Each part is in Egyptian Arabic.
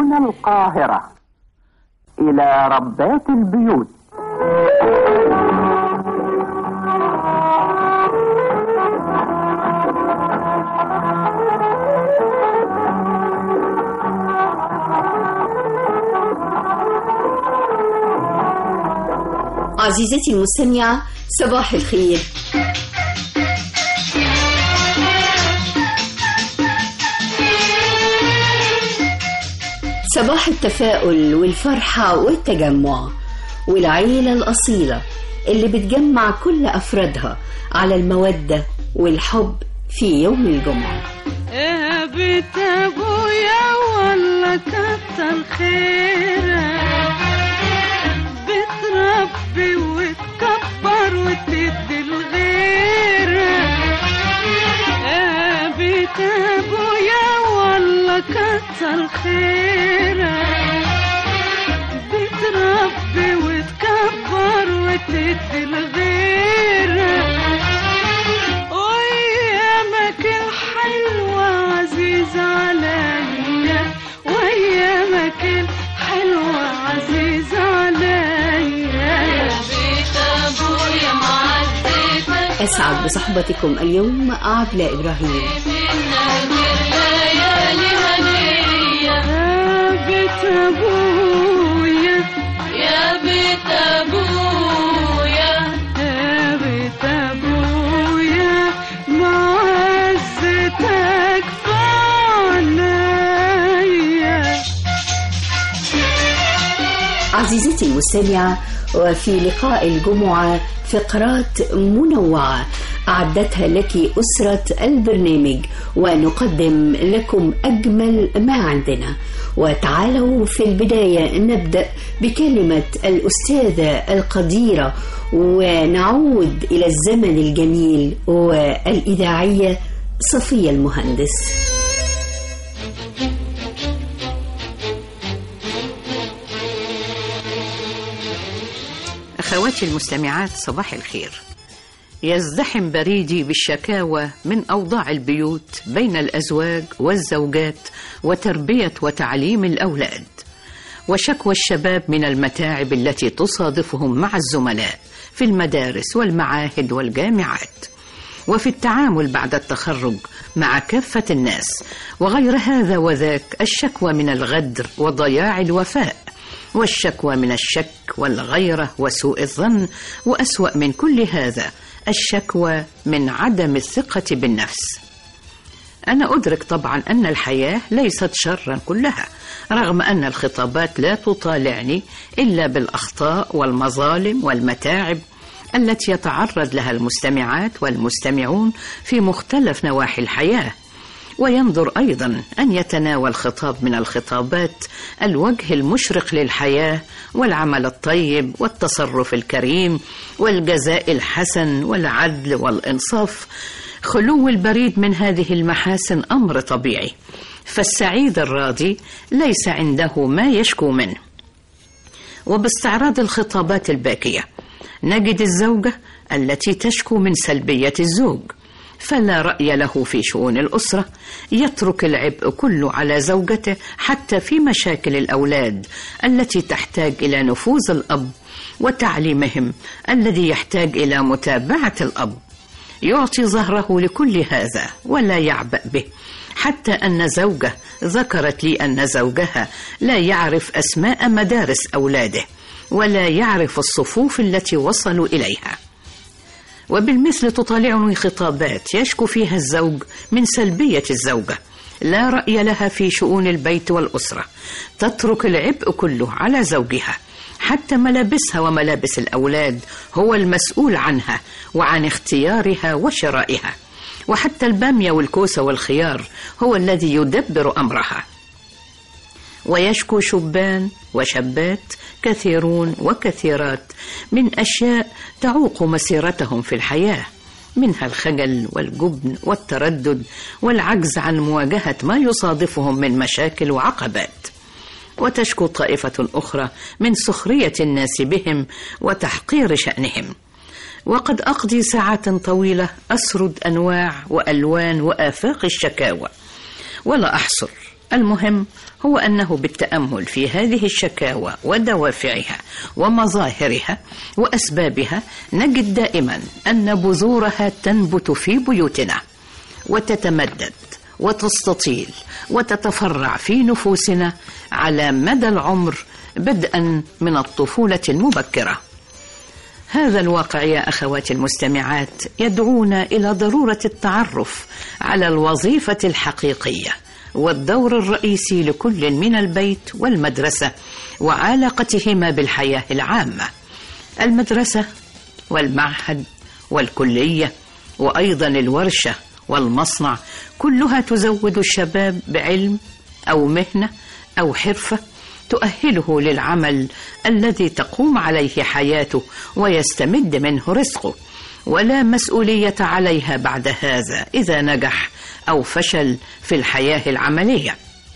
من القاهرة إلى ربات البيوت عزيزتي المستمعة صباح الخير صباح التفاؤل والفرحة والتجمع والعيلة الأصيلة اللي بتجمع كل أفرادها على المودة والحب في يوم الجمعة يا بيت ابويا والله كتر خيرك بتربي وتكبر وتدي لغيرك يا بيت ابويا والله كتر خيرك بتربي وتكبر وتدي لغيرك وايامك الحلوة عزيزة عليا وايامك الحلوة عزيزة عليا يا بيت ابويا معدتك أسعد بصحبتكم اليوم عبلة إبراهيم ليالي هنية يا بيت ابويا يا بيت ابويا يا بيت ابويا معزتك فعنايا عزيزتي المستمعة وفي لقاء الجمعة فقرات منوعة أعدتها لك أسرة البرنامج ونقدم لكم أجمل ما عندنا وتعالوا في البداية نبدأ بكلمة الأستاذة القديرة ونعود إلى الزمن الجميل والإذاعية صفية المهندس أخواتي المستمعات صباح الخير يزدحم بريدي بالشكاوى من أوضاع البيوت بين الأزواج والزوجات وتربية وتعليم الأولاد وشكوى الشباب من المتاعب التي تصادفهم مع الزملاء في المدارس والمعاهد والجامعات وفي التعامل بعد التخرج مع كافة الناس وغير هذا وذاك الشكوى من الغدر وضياع الوفاء والشكوى من الشك والغيرة وسوء الظن وأسوأ من كل هذا الشكوى من عدم الثقة بالنفس أنا أدرك طبعا أن الحياة ليست شرا كلها رغم أن الخطابات لا تطالعني إلا بالأخطاء والمظالم والمتاعب التي يتعرض لها المستمعات والمستمعون في مختلف نواحي الحياه وينظر ايضا ان يتناول خطاب من الخطابات الوجه المشرق للحياه والعمل الطيب والتصرف الكريم والجزاء الحسن والعدل والانصاف خلو البريد من هذه المحاسن امر طبيعي فالسعيد الراضي ليس عنده ما يشكو منه وباستعراض الخطابات الباكيه نجد الزوجه التي تشكو من سلبيه الزوج فلا رأي له في شؤون الأسرة يترك العبء كله على زوجته حتى في مشاكل الأولاد التي تحتاج إلى نفوذ الأب وتعليمهم الذي يحتاج إلى متابعة الأب يعطي ظهره لكل هذا ولا يعبأ به حتى أن زوجة ذكرت لي أن زوجها لا يعرف أسماء مدارس أولاده ولا يعرف الصفوف التي وصلوا إليها وبالمثل تطالعني خطابات يشكو فيها الزوج من سلبية الزوجة لا رأي لها في شؤون البيت والأسرة تترك العبء كله على زوجها حتى ملابسها وملابس الأولاد هو المسؤول عنها وعن اختيارها وشرائها وحتى البامية والكوسة والخيار هو الذي يدبر أمرها ويشكو شبان وشابات كثيرون وكثيرات من اشياء تعوق مسيرتهم في الحياه منها الخجل والجبن والتردد والعجز عن مواجهه ما يصادفهم من مشاكل وعقبات وتشكو طائفه اخرى من سخريه الناس بهم وتحقير شانهم وقد اقضي ساعات طويله اسرد انواع والوان وافاق الشكاوى ولا احصر المهم هو أنه بالتأمل في هذه الشكاوى ودوافعها ومظاهرها وأسبابها نجد دائما أن بذورها تنبت في بيوتنا وتتمدد وتستطيل وتتفرع في نفوسنا على مدى العمر بدءا من الطفولة المبكرة هذا الواقع يا اخواتي المستمعات يدعونا الى ضروره التعرف على الوظيفه الحقيقيه والدور الرئيسي لكل من البيت والمدرسه وعلاقتهما بالحياه العامه المدرسه والمعهد والكليه وايضا الورشه والمصنع كلها تزود الشباب بعلم او مهنه او حرفه تؤهله للعمل الذي تقوم عليه حياته ويستمد منه رزقه ولا مسؤوليه عليها بعد هذا اذا نجح او فشل في الحياه العمليه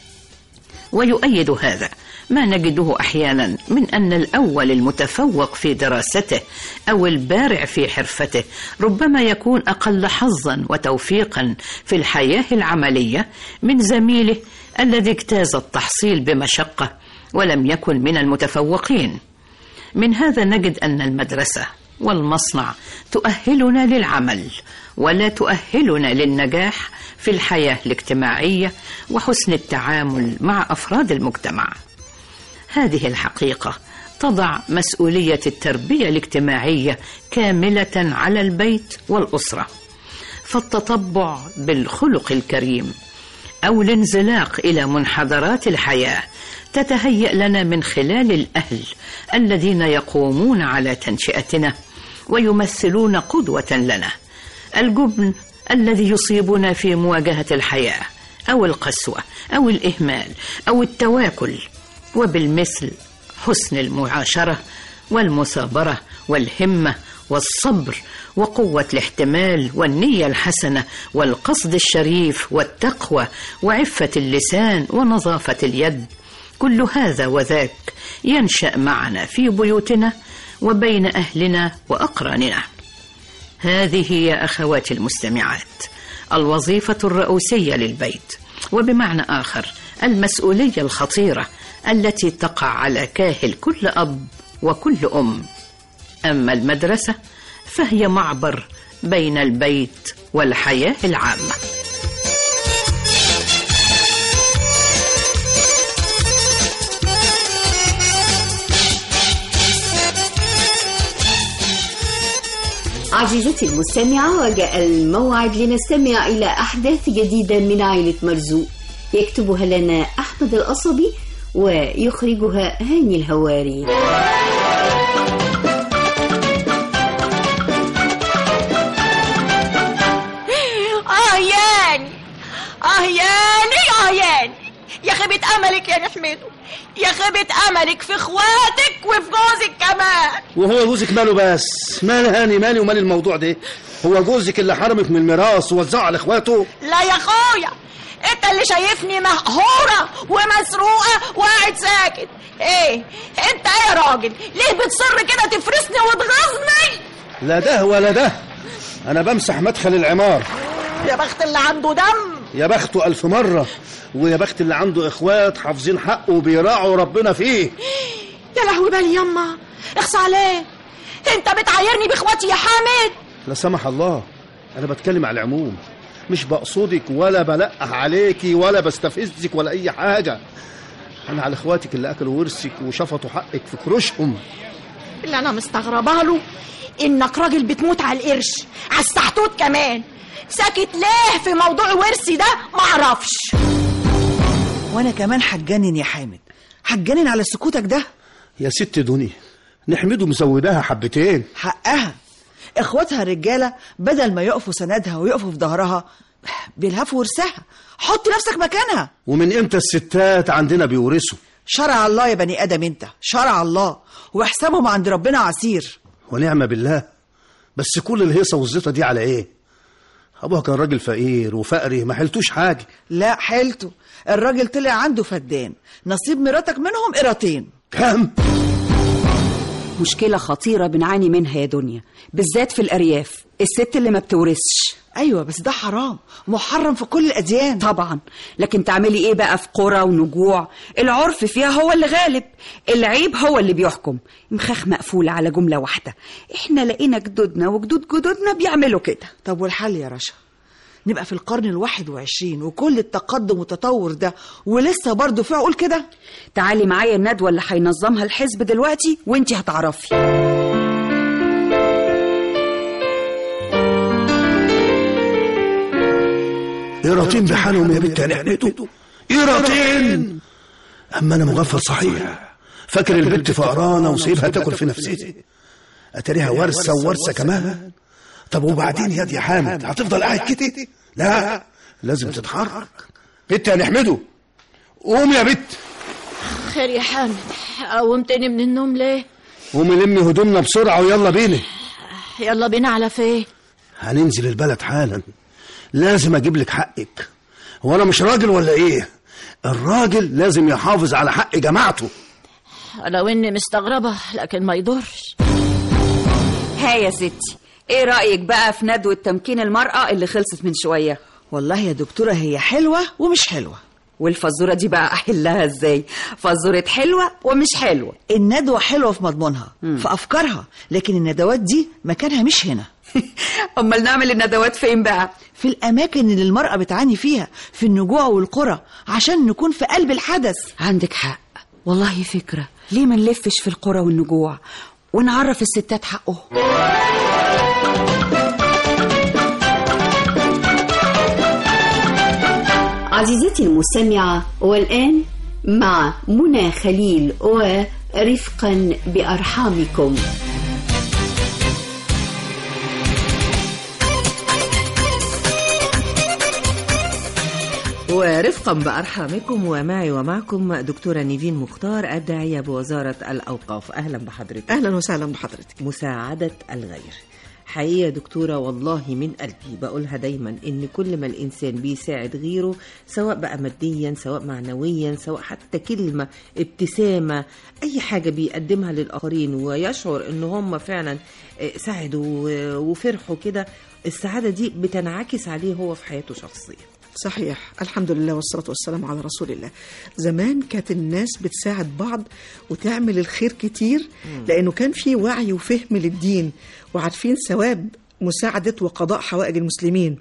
ويؤيد هذا ما نجده احيانا من ان الاول المتفوق في دراسته او البارع في حرفته ربما يكون اقل حظا وتوفيقا في الحياه العمليه من زميله الذي اجتاز التحصيل بمشقه ولم يكن من المتفوقين من هذا نجد ان المدرسه والمصنع تؤهلنا للعمل ولا تؤهلنا للنجاح في الحياه الاجتماعيه وحسن التعامل مع افراد المجتمع هذه الحقيقه تضع مسؤوليه التربيه الاجتماعيه كامله على البيت والاسره فالتطبع بالخلق الكريم او الانزلاق الى منحدرات الحياه تتهيأ لنا من خلال الأهل الذين يقومون على تنشئتنا ويمثلون قدوة لنا الجبن الذي يصيبنا في مواجهة الحياة أو القسوة أو الإهمال أو التواكل وبالمثل حسن المعاشرة والمثابرة والهمة والصبر وقوة الاحتمال والنية الحسنة والقصد الشريف والتقوى وعفة اللسان ونظافة اليد كل هذا وذاك ينشا معنا في بيوتنا وبين اهلنا واقراننا هذه يا اخواتي المستمعات الوظيفه الرئيسيه للبيت وبمعنى اخر المسؤوليه الخطيره التي تقع على كاهل كل اب وكل ام اما المدرسه فهي معبر بين البيت والحياه العامه عزيزتي المستمعة وجاء الموعد لنستمع إلى أحداث جديدة من عائلة مرزوق يكتبها لنا أحمد القصبي ويخرجها هاني الهواري اه ياني اه ياني اه ياني يا خيبة املك يا نحمده يا خيبة املك في اخواتك وفي جوزك كمان وهو جوزك ماله بس مال هاني مالي ومال الموضوع ده هو جوزك اللي حرمك من الميراث ووزعه على اخواته لا يا اخويا انت اللي شايفني مقهورة ومسروقة وقاعد ساكت ايه انت ايه يا راجل ليه بتصر كده تفرسني وتغزني لا ده ولا ده انا بمسح مدخل العمار يا بخت اللي عنده دم يا بخته ألف مرة ويا بخت اللي عنده إخوات حافظين حقه وبيراعوا ربنا فيه يا لهوي بالي يما اخصى عليه انت بتعايرني باخواتي يا حامد لا سمح الله أنا بتكلم على العموم مش بقصدك ولا بلقح عليكي ولا بستفزك ولا أي حاجة أنا على إخواتك اللي أكلوا ورثك وشفطوا حقك في كروشهم اللي انا مستغربه له انك راجل بتموت على القرش على السحتوت كمان ساكت ليه في موضوع ورثي ده معرفش وانا كمان هتجنن يا حامد هتجنن على سكوتك ده يا ست دنيا نحمده مزوداها حبتين حقها اخواتها الرجاله بدل ما يقفوا سندها ويقفوا في ظهرها بيلهفوا ورثها حط نفسك مكانها ومن إمتى الستات عندنا بيورثوا شرع الله يا بني ادم انت شرع الله وحسابهم عند ربنا عسير ونعم بالله بس كل الهيصة والزيطة دي على إيه أبوها كان راجل فقير وفقري ما حلتوش حاجة لا حيلته الراجل طلع عنده فدان نصيب مراتك منهم قيرتين كام مشكلة خطيرة بنعاني منها يا دنيا بالذات في الأرياف الست اللي ما بتورثش ايوه بس ده حرام محرم في كل الاديان طبعا لكن تعملي ايه بقى في قرى ونجوع العرف فيها هو اللي غالب العيب هو اللي بيحكم مخاخ مقفولة على جملة واحدة احنا لقينا جدودنا وجدود جدودنا بيعملوا كده طب والحل يا رشا نبقى في القرن الواحد وعشرين وكل التقدم والتطور ده ولسه برضه في عقول كده تعالي معايا الندوة اللي هينظمها الحزب دلوقتي وانتي هتعرفي قيراطين بحالهم يا بنت يا نحمته قيراطين اما انا مغفل صحيح فاكر البنت فقرانه وسيبها تاكل في نفسيتي اتاريها ورثه وورثه كمان طب وبعدين يا دي حامد هتفضل قاعد كده لا لازم تتحرك بنت يا نحمده قوم يا بنت خير يا حامد قومتني من النوم ليه قومي لمي هدومنا بسرعه ويلا بينا يلا بينا على فين هننزل البلد حالا لازم اجيب لك حقك هو انا مش راجل ولا ايه الراجل لازم يحافظ على حق جماعته لو اني مستغربة لكن ما يضرش ها يا ستي ايه رأيك بقى في ندوة تمكين المرأة اللي خلصت من شوية والله يا دكتورة هي حلوة ومش حلوة والفزورة دي بقى أحلها ازاي فزورة حلوة ومش حلوة الندوة حلوة في مضمونها في أفكارها لكن الندوات دي مكانها مش هنا أمال نعمل الندوات فين بقى في الأماكن اللي المرأة بتعاني فيها في النجوع والقرى عشان نكون في قلب الحدث عندك حق والله فكرة ليه ما نلفش في القرى والنجوع ونعرف الستات حقه عزيزتي المستمعة والآن مع منى خليل ورفقا بأرحامكم ورفقا بأرحامكم ومعي ومعكم دكتورة نيفين مختار الداعية بوزارة الأوقاف أهلا بحضرتك اهلا وسهلا بحضرتك مساعدة الغير حقيقة دكتورة والله من قلبي بقولها دايما إن كل ما الإنسان بيساعد غيره سواء بقى ماديا سواء معنويا سواء حتى كلمة ابتسامة أي حاجة بيقدمها للآخرين ويشعر إن هم فعلا آه، ساعدوا و- وفرحوا كده السعادة دي بتنعكس عليه هو في حياته شخصيا صحيح الحمد لله والصلاة والسلام على رسول الله زمان كانت الناس بتساعد بعض وتعمل الخير كتير لأنه كان في وعي وفهم للدين وعارفين ثواب مساعدة وقضاء حوائج المسلمين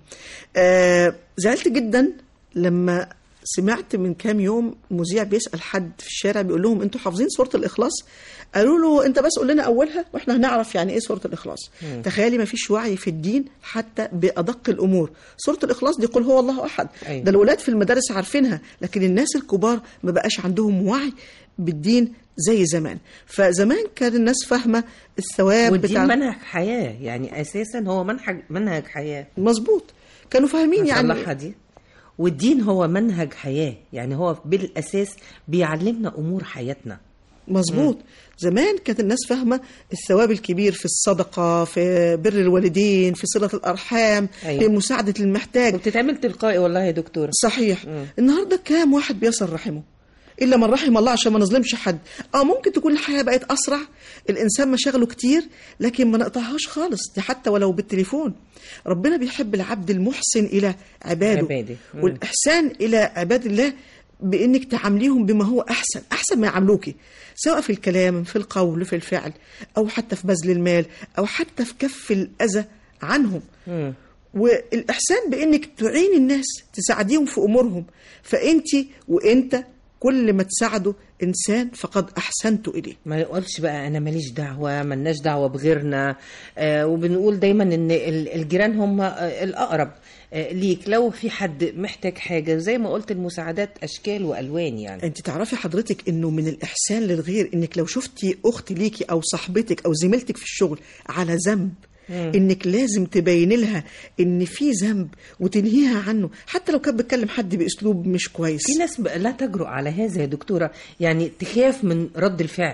آه زعلت جدا لما سمعت من كام يوم مذيع بيسأل حد في الشارع بيقول لهم انتوا حافظين سورة الإخلاص قالوا له انت بس قول لنا اولها واحنا هنعرف يعني ايه سوره الاخلاص مم. تخيلي ما فيش وعي في الدين حتى بادق الامور سوره الاخلاص دي قل هو الله احد أيوة. ده الولاد في المدارس عارفينها لكن الناس الكبار ما بقاش عندهم وعي بالدين زي زمان فزمان كان الناس فاهمه الثواب والدين منهج حياة يعني أساسا هو منهج منهج حياة مظبوط كانوا فاهمين يعني نصلحها دي والدين هو منهج حياة يعني هو بالأساس بيعلمنا أمور حياتنا مظبوط زمان كانت الناس فاهمه الثواب الكبير في الصدقه في بر الوالدين في صله الارحام أيوة. في مساعده المحتاج وبتتعمل تلقائي والله يا دكتوره صحيح النهارده كام واحد بيصل رحمه الا من رحم الله عشان ما نظلمش حد اه ممكن تكون الحياه بقت اسرع الانسان مشاغله كتير لكن ما نقطعهاش خالص دي حتى ولو بالتليفون ربنا بيحب العبد المحسن الى عباده عباده. مم. والاحسان الى عباد الله بانك تعامليهم بما هو احسن احسن ما يعاملوكي سواء في الكلام في القول في الفعل او حتى في بذل المال او حتى في كف الاذى عنهم مم. والاحسان بانك تعيني الناس تساعديهم في امورهم فانت وانت كل ما تساعده انسان فقد احسنت اليه ما يقولش بقى انا ماليش دعوه ملناش دعوه بغيرنا آه وبنقول دايما ان ال- الجيران هم آه الاقرب آه ليك لو في حد محتاج حاجه زي ما قلت المساعدات اشكال والوان يعني انت تعرفي حضرتك انه من الاحسان للغير انك لو شفتي اخت ليكي او صاحبتك او زميلتك في الشغل على ذنب مم. انك لازم تبين لها ان في ذنب وتنهيها عنه حتى لو كانت بتكلم حد باسلوب مش كويس في ناس بقى لا تجرؤ على هذا يا دكتوره يعني تخاف من رد الفعل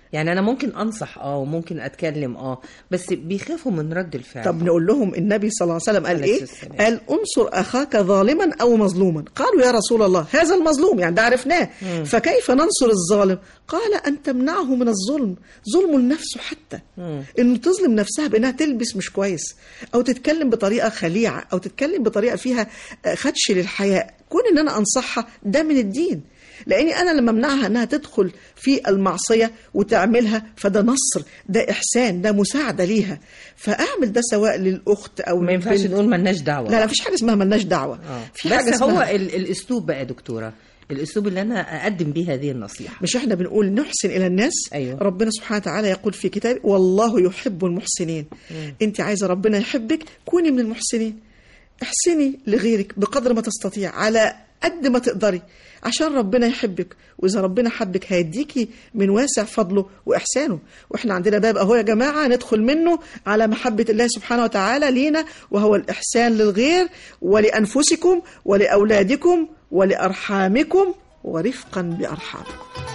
يعني انا ممكن انصح اه وممكن اتكلم اه بس بيخافوا من رد الفعل طب نقول لهم النبي صلى الله عليه وسلم قال عليه ايه السلام. قال انصر اخاك ظالما او مظلوما قالوا يا رسول الله هذا المظلوم يعني ده عرفناه مم. فكيف ننصر الظالم قال ان تمنعه من الظلم ظلم لنفسه حتى مم. انه تظلم نفسها بانها تلبس مش كويس او تتكلم بطريقه خليعه او تتكلم بطريقه فيها آه، خدش للحياء كون ان انا انصحها ده من الدين لاني انا لما امنعها انها تدخل في المعصيه وتعملها فده نصر ده احسان ده مساعده ليها فاعمل ده سواء للاخت او ما ينفعش للبنت. نقول ملناش دعوه لا لا مفيش حاجه اسمها ملناش دعوه اه في حاجه بس هو اسمها ال- الاسلوب بقى يا دكتوره الاسلوب اللي انا اقدم بيه هذه النصيحه مش احنا بنقول نحسن الى الناس أيوة. ربنا سبحانه وتعالى يقول في كتابه والله يحب المحسنين مم. انت عايزه ربنا يحبك كوني من المحسنين احسني لغيرك بقدر ما تستطيع على قد ما تقدري عشان ربنا يحبك واذا ربنا حبك هيديكي من واسع فضله واحسانه واحنا عندنا باب اهو يا جماعه ندخل منه على محبه الله سبحانه وتعالى لينا وهو الاحسان للغير ولانفسكم ولاولادكم ولارحامكم ورفقا بارحامكم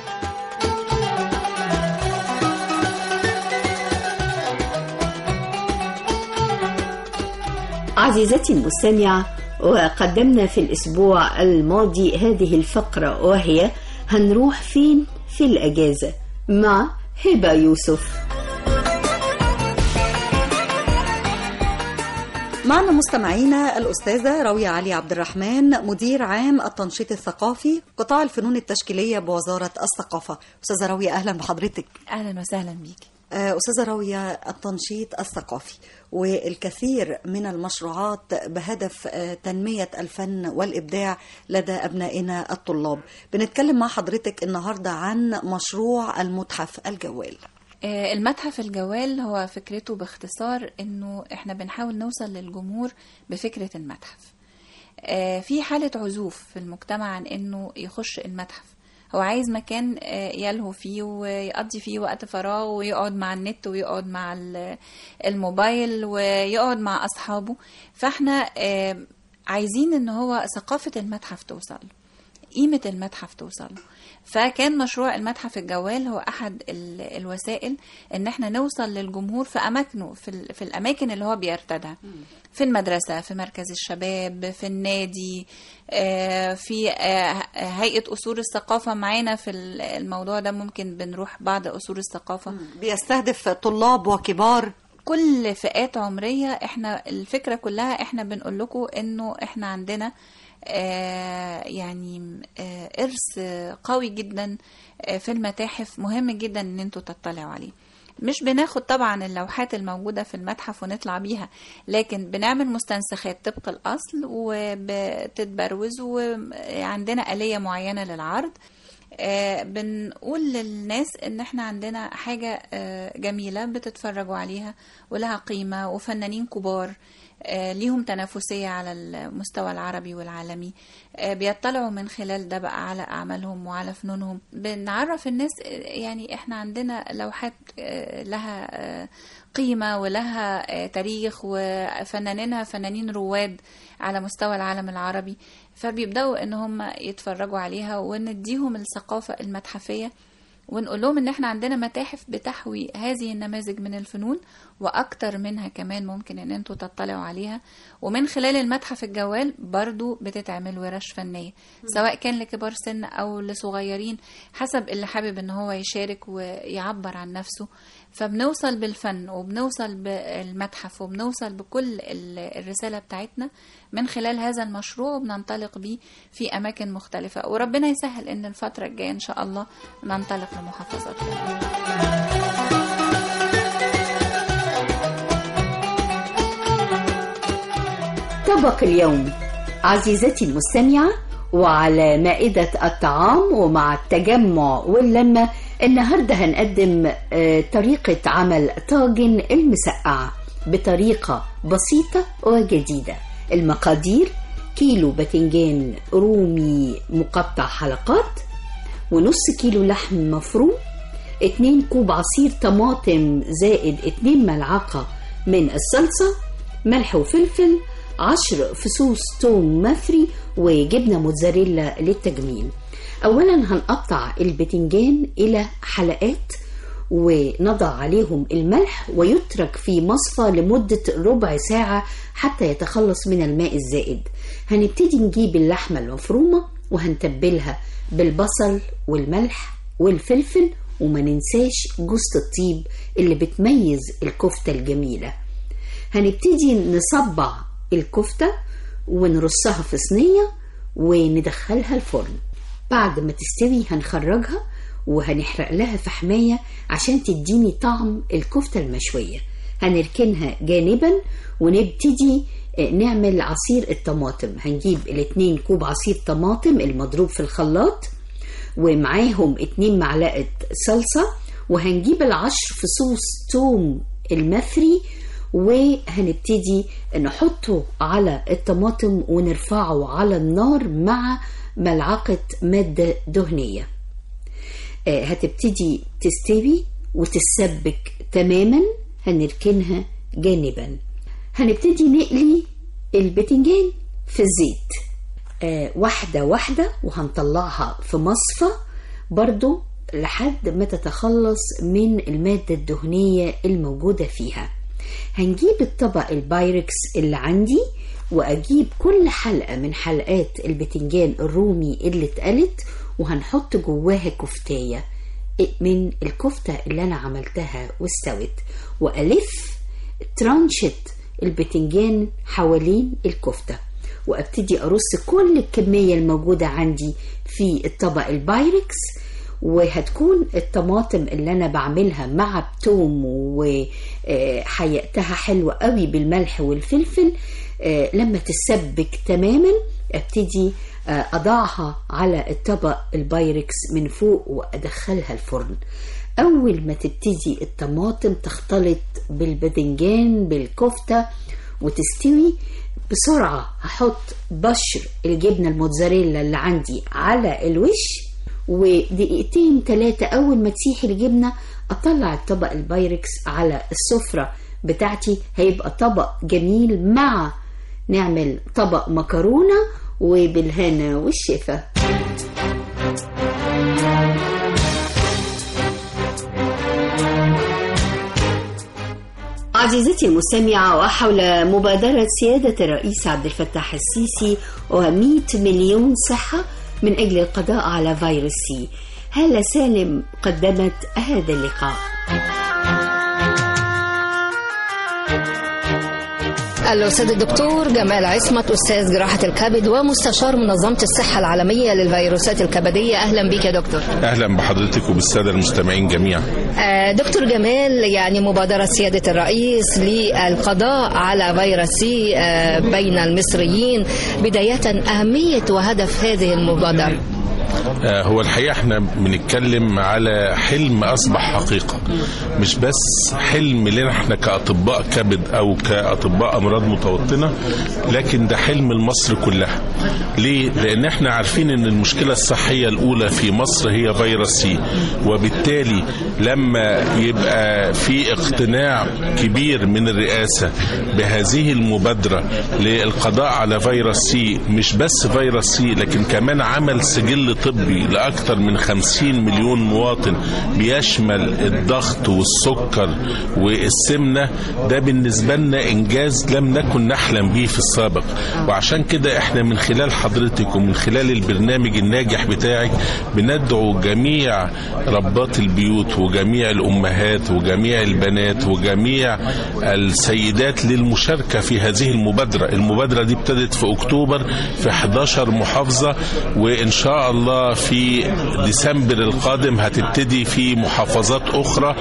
عزيزتي المستمعة وقدمنا في الأسبوع الماضي هذه الفقرة وهي هنروح فين في الأجازة مع هبة يوسف معنا مستمعينا الأستاذة راوية علي عبد الرحمن مدير عام التنشيط الثقافي قطاع الفنون التشكيلية بوزارة الثقافة أستاذة راوية أهلا بحضرتك اهلا وسهلا بيكي آه، أستاذة راوية التنشيط الثقافي والكثير من المشروعات بهدف آه، تنمية الفن والإبداع لدى أبنائنا الطلاب بنتكلم مع حضرتك النهاردة عن مشروع المتحف الجوال آه، المتحف الجوال هو فكرته باختصار انه احنا بنحاول نوصل للجمهور بفكرة المتحف آه، في حالة عزوف في المجتمع عن انه يخش المتحف هو عايز مكان آه، يلهو فيه ويقضي فيه وقت فراغ ويقعد مع النت ويقعد مع ال- الموبايل ويقعد مع اصحابه فاحنا آه، عايزين ان هو ثقافة المتحف توصل قيمة المتحف توصل فكان مشروع المتحف الجوال هو أحد ال- الوسائل إن احنا نوصل للجمهور في أماكنه في, ال- في الأماكن اللي هو بيرتادها في المدرسة في مركز الشباب في النادي آه، في آه، هيئة أصول الثقافة معانا في ال- الموضوع ده ممكن بنروح بعض أصول الثقافة بيستهدف طلاب وكبار كل فئات عمرية احنا الفكرة كلها احنا بنقول لكم انه احنا عندنا آه يعني آه ارث قوي جدا آه في المتاحف مهم جدا ان انتوا تطلعوا عليه مش بناخد طبعا اللوحات الموجودة في المتحف ونطلع بيها لكن بنعمل مستنسخات طبق الأصل وبتتبروز وعندنا آلية معينة للعرض آه، بنقول للناس ان احنا عندنا حاجة آه، جميلة بتتفرجوا عليها ولها قيمة وفنانين كبار آه، ليهم تنافسية على المستوى العربي والعالمي آه، بيطلعوا من خلال ده بقى على أعمالهم وعلى فنونهم بنعرف الناس آه، يعني احنا عندنا لوحات آه، لها آه، قيمة ولها آه، تاريخ وفنانينها فنانين رواد على مستوى العالم العربي فبيبدأوا ان هم يتفرجوا عليها ونديهم الثقافة المتحفية ونقول لهم ان احنا عندنا متاحف بتحوي هذه النماذج من الفنون واكتر منها كمان ممكن ان انتوا تطلعوا عليها ومن خلال المتحف الجوال برضو بتتعمل ورش فنية سواء كان لكبار سن او لصغيرين حسب اللي حابب ان هو يشارك ويعبر عن نفسه فبنوصل بالفن وبنوصل بالمتحف وبنوصل بكل ال- الرسالة بتاعتنا من خلال هذا المشروع وبننطلق بيه في أماكن مختلفة وربنا يسهل إن الفترة الجاية إن شاء الله ننطلق لمحافظات تانية. طبق اليوم عزيزتي المستمعة وعلى مائدة الطعام ومع التجمع واللمة النهاردة هنقدم آه، طريقة عمل طاجن المسقعة بطريقة بسيطة وجديدة المقادير كيلو باذنجان رومي مقطع حلقات ونص كيلو لحم مفروم اتنين كوب عصير طماطم زائد اتنين ملعقة من الصلصة ملح وفلفل عشر فصوص توم مفري وجبنة موتزاريلا للتجميل أولا هنقطع البتنجان إلى حلقات ونضع عليهم الملح ويترك في مصفى لمدة ربع ساعة حتى يتخلص من الماء الزائد هنبتدي نجيب اللحمة المفرومة وهنتبلها بالبصل والملح والفلفل وما ننساش جوزة الطيب اللي بتميز الكفتة الجميلة هنبتدي نصبع الكفتة ونرصها في صينية وندخلها الفرن بعد ما تستوي هنخرجها وهنحرق لها فحماية عشان تديني طعم الكفتة المشوية هنركنها جانبا ونبتدي آه، نعمل عصير الطماطم هنجيب الاتنين كوب عصير طماطم المضروب في الخلاط ومعاهم اتنين معلقة صلصة وهنجيب العشر فصوص توم المثري وهنبتدي نحطه على الطماطم ونرفعه على النار مع ملعقة مادة دهنية آه، هتبتدي تستوي وتتسبك تماما هنركنها جانبا هنبتدي نقلي البتنجان في الزيت آه، واحدة واحدة وهنطلعها في مصفى برضو لحد ما تتخلص من المادة الدهنية الموجودة فيها هنجيب الطبق البايركس اللي عندي وأجيب كل حلقة من حلقات البتنجان الرومي اللي اتقلت وهنحط جواها كفتاية من الكفتة اللي أنا عملتها واستوت وألف ترانشة البتنجان حوالين الكفتة وابتدي ارص كل الكمية الموجودة عندي في الطبق البايركس وهتكون الطماطم اللي انا بعملها مع التوم وحيقتها حلوة قوي بالملح والفلفل آه، لما تسبك تماما ابتدي آه، اضعها على الطبق البايركس من فوق وادخلها الفرن اول ما تبتدي الطماطم تختلط بالباذنجان بالكفته وتستوي بسرعه هحط بشر الجبنه الموتزاريلا اللي عندي على الوش ودقيقتين ثلاثه اول ما تسيح الجبنه اطلع الطبق البايركس على السفره بتاعتي هيبقى طبق جميل مع نعمل طبق مكرونه وبالهنا والشفا عزيزتي المستمعة وحول مبادرة سيادة الرئيس عبد الفتاح السيسي و100 مليون صحة من أجل القضاء على فيروس سي هالة سالم قدمت هذا اللقاء الأستاذ الدكتور جمال عصمت أستاذ جراحة الكبد ومستشار منظمة الصحة العالمية للفيروسات الكبدية أهلا بك يا دكتور اهلا بحضرتك وبالساده المستمعين جميعا آه، دكتور جمال يعني مبادرة سيادة الرئيس للقضاء على فيروس سي آه، بين المصريين بداية أهمية وهدف هذه المبادرة آه، هو الحقيقه احنا بنتكلم على حلم اصبح حقيقه مش بس حلم لنا احنا كاطباء كبد او كاطباء امراض متوطنه لكن ده حلم لمصر كلها ليه لان احنا عارفين ان المشكله الصحيه الاولى في مصر هي فيروس سي وبالتالي لما يبقى في اقتناع كبير من الرئاسه بهذه المبادره للقضاء على فيروس سي مش بس فيروس سي لكن كمان عمل سجل طبي لأكثر من 50 مليون مواطن بيشمل الضغط والسكر والسمنة ده بالنسبة لنا إنجاز لم نكن نحلم به في السابق وعشان كده احنا من خلال حضرتك ومن خلال البرنامج الناجح بتاعك بندعو جميع ربات البيوت وجميع الأمهات وجميع البنات وجميع السيدات للمشاركة في هذه المبادرة المبادرة دي ابتدت في أكتوبر في 11 محافظة وإن شاء الله في ديسمبر القادم هتبتدي في محافظات أخرى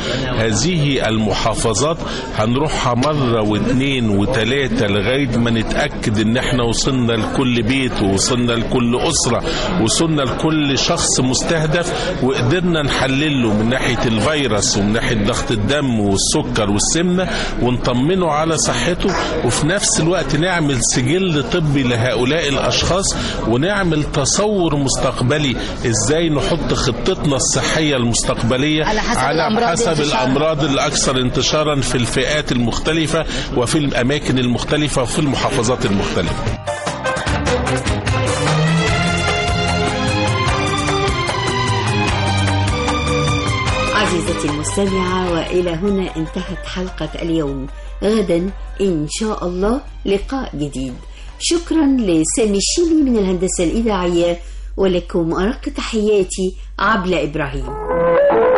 هذه المحافظات هنروحها مرة واثنين وثلاثة لغاية ما نتأكد إن احنا وصلنا لكل بيت ووصلنا لكل أسرة وصلنا لكل شخص مستهدف وقدرنا نحلله من ناحية الفيروس ومن ناحية ضغط الدم والسكر والسمنة ونطمنه على صحته وفي نفس الوقت نعمل سجل طبي لهؤلاء الأشخاص ونعمل تصور مستقبلي ازاي نحط خطتنا الصحية المستقبلية على حسب على الأمراض حسب انتشارا. الأمراض الأكثر انتشارا في الفئات المختلفة وفي الأماكن المختلفة وفي المحافظات المختلفة عزيزتي المستمعة وإلى هنا انتهت حلقة اليوم غدا إن شاء الله لقاء جديد شكرا لسامي الشيلي من الهندسة الإذاعية ولكم أرق تحياتي عبلة إبراهيم